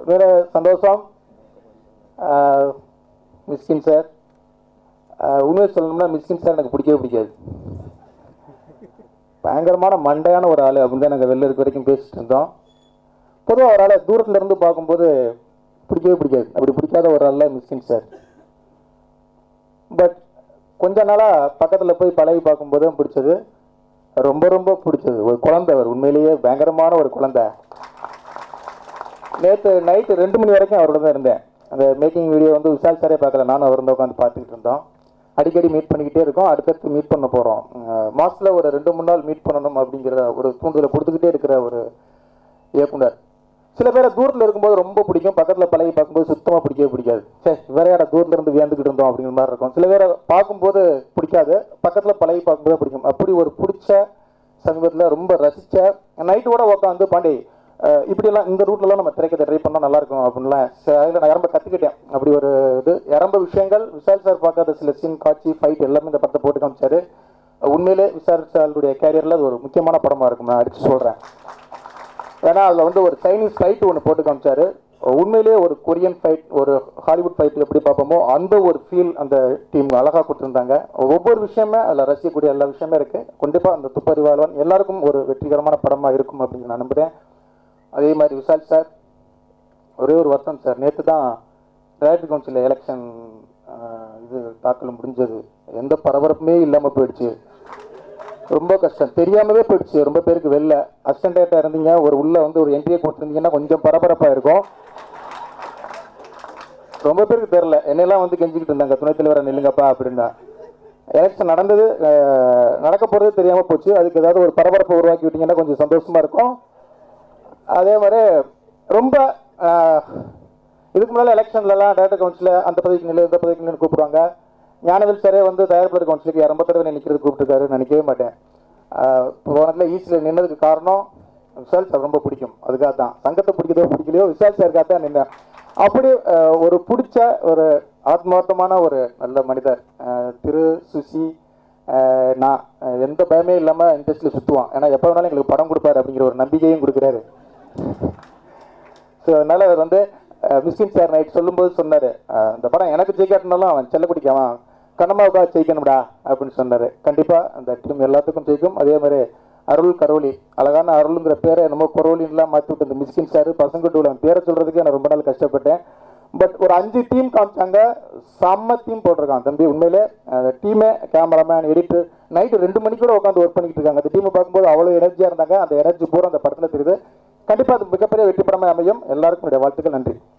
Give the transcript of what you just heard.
உண்மையில சந்தோஷம் ஆஹ் மிஸ்கின் சார் ஆஹ் உண்மையை சொல்லணும்னா மிஸ்கின் சார் எனக்கு பிடிக்கவே பிடிக்காது பயங்கரமான மண்டையான ஒரு ஆள் அப்படின்னு தான் நாங்கள் வெளில இருக்க வரைக்கும் பேசிட்டு இருந்தோம் பொதுவாக ஒரு ஆளை தூரத்துல இருந்து பார்க்கும்போது பிடிக்கவே பிடிக்காது அப்படி பிடிக்காத ஒரு ஆள் மிஸ்கின் சார் பட் கொஞ்ச நாளாக பக்கத்தில் போய் பழகி பார்க்கும்போது பிடிச்சது ரொம்ப ரொம்ப பிடிச்சது ஒரு குழந்தை அவர் உண்மையிலேயே பயங்கரமான ஒரு குழந்தை நேற்று நைட்டு ரெண்டு மணி வரைக்கும் அவரோட தான் இருந்தேன் அந்த மேக்கிங் வீடியோ வந்து விசால் சாரே பார்க்கல நானும் அவர் உட்காந்து பார்த்துக்கிட்டு இருந்தோம் அடிக்கடி மீட் பண்ணிக்கிட்டே இருக்கோம் அடுத்தடுத்து மீட் பண்ண போகிறோம் மாதத்தில் ஒரு ரெண்டு மூணு நாள் மீட் பண்ணணும் அப்படிங்கிற ஒரு தூண்டுதலை கொடுத்துக்கிட்டே இருக்கிற ஒரு இயக்குனர் சில பேரை தூரத்தில் இருக்கும்போது ரொம்ப பிடிக்கும் பக்கத்தில் பழகி பார்க்கும்போது சுத்தமாக பிடிக்கவே பிடிக்காது சே வேற யாரா தூரத்துல இருந்து வியந்துக்கிட்டு இருந்தோம் அப்படிங்கிற மாதிரி இருக்கும் சில பேரை பார்க்கும்போது பிடிக்காது பக்கத்தில் பழகி பார்க்கும்போது பிடிக்கும் அப்படி ஒரு பிடிச்ச சமீபத்தில் ரொம்ப ரசித்த நைட்டு கூட உட்காந்து பாண்டி அஹ் இப்படியெல்லாம் இந்த ரூட்லலாம் நம்ம திரைக்கதை ட்ரை பண்ணால் நல்லா இருக்கும் அப்படின்லாம் ச- அதில் நான் ரொம்ப கற்றுக்கிட்டேன் அப்படி ஒரு இது ரொம்ப விஷயங்கள் விஷால் சார் பார்க்காத சில சீன் காட்சி ஃபைட் எல்லாமே இந்த படத்தை போட்டு காமிச்சாரு உண்மையிலே விஷால் சாருடைய கேரியரில் அது ஒரு முக்கியமான படமாக இருக்கும் நான் அடிச்சு சொல்கிறேன் ஏன்னா அதில் வந்து ஒரு சைனீஸ் ஃபைட் ஒன்று போட்டு காமிச்சாரு உண்மையிலேயே ஒரு கொரியன் ஃபைட் ஒரு ஹாலிவுட் ஃபைட் எப்படி பார்ப்போமோ அந்த ஒரு ஃபீல் அந்த டீம் அழகாக கொடுத்துருந்தாங்க ஒவ்வொரு விஷயமே அதில் ரசிக்கக்கூடிய எல்லா விஷயமே இருக்கு கண்டிப்பாக அந்த துப்பறிவாளன் எல்லாருக்கும் ஒரு வெற்றிகரமான படமாக இருக்கும் அப்படின்னு நான் நம்புகிறேன் அதே மாதிரி விஷால் சார் ஒரே ஒரு வருஷம் சார் நேற்று தான் டைரக்டர் கவுன்சில் எலெக்ஷன் இது தாக்கல் முடிஞ்சது எந்த பரபரப்புமே இல்லாமல் போயிடுச்சு ரொம்ப கஷ்டம் தெரியாமவே போயிடுச்சு ரொம்ப பேருக்கு வெளில அசிஸ்டன்ட் டேரக்டர் இருந்தீங்க ஒரு உள்ள வந்து ஒரு என்ட்ரியை கொடுத்துருந்தீங்கன்னா கொஞ்சம் பரபரப்பாக இருக்கும் ரொம்ப பேருக்கு தெரில என்னெல்லாம் வந்து கெஞ்சிக்கிட்டு இருந்தாங்க துணைத் தலைவரை நில்லுங்கப்பா அப்படின்னா எலெக்ஷன் நடந்தது அஹ், நடக்க போகிறது தெரியாமல் போச்சு அதுக்கு ஏதாவது ஒரு பரபரப்பை உருவாக்கி விட்டீங்கன்னா கொஞ்சம் சந்தோஷமா இருக்கும் அதே மாதிரி ரொம்ப அஹ், இதுக்கு முன்னால் எலெக்ஷன்லலாம் டேரக்டர் கவுன்சில் அந்த பதவிக்கு நிலை இந்த பதவிக்கு நிலை கூப்பிடுவாங்க ஞானவேல் சாரே வந்து தயாரிப்பாளர் கவுன்சிலுக்கு ரொம்ப தடவை நிற்கிறது கூப்பிட்டுருக்காரு நினைக்கவே மாட்டேன் அஹ், போனதுல ஈஸியில் நின்னதுக்கு காரணம் விஷால் சார் ரொம்ப பிடிக்கும் அதுக்காக தான் சங்கத்தை பிடிக்குதோ பிடிக்கலையோ விஷால் சாருக்காக தான் நின்னேன் அப்படி அஹ், ஒரு பிடிச்ச ஒரு ஆத்மார்த்தமான ஒரு நல்ல மனிதர் அஹ், திரு சுசி அஹ், நான் அஹ், எந்த பயமே இல்லாமல் இண்டஸ்ட்ரியில் சுற்றுவான் ஏன்னா எப்போ வேணாலும் எங்களுக்கு படம் கொடுப்பாரு அப்படிங்கிற ஒரு நம்பிக்கையும் கொடுக்குறாரு ஸோ அதனால அவர் வந்து மிஸ்கின் சார் நைட் சொல்லும்போது சொன்னார் இந்த படம் எனக்கு ஜெயிக்காட்டினாலும் அவன் செல்லக்குடிக்கு அவன் கண்ணம்மாவுக்காக ஜெயிக்கணும்டா அப்படின்னு சொன்னார் கண்டிப்பாக அந்த டீம் எல்லாத்துக்கும் ஜெயிக்கும் அதே மாதிரி அருள் கரோலி அழகான அருளுங்கிற பேரை என்னமோ கொரோலின்லாம் மாற்றி விட்டு இந்த மிஸ்கின் சார் பசங்க டூல அவன் பேரை சொல்கிறதுக்கே நான் ரொம்ப நாள் கஷ்டப்பட்டேன் பட் ஒரு அஞ்சு டீம் காமிச்சாங்க செம்ம டீம் போட்டிருக்கான் தம்பி உண்மையிலே அந்த டீமே கேமராமேன் எடிட்டர் நைட்டு ரெண்டு மணிக்கு கூட உட்காந்து ஒர்க் பண்ணிக்கிட்டு இருக்காங்க அந்த டீமை பார்க்கும்போது அவ்வளோ எனர்ஜியாக இருந்தாங்க அந்த எனர்ஜி பூரா அந்த படத்தில் தெரியுது கண்டிப்பாக அது மிகப்பெரிய வெற்றி படமாக அமையும் எல்லாருக்கும் என்னுடைய வாழ்த்துக்கள் நன்றி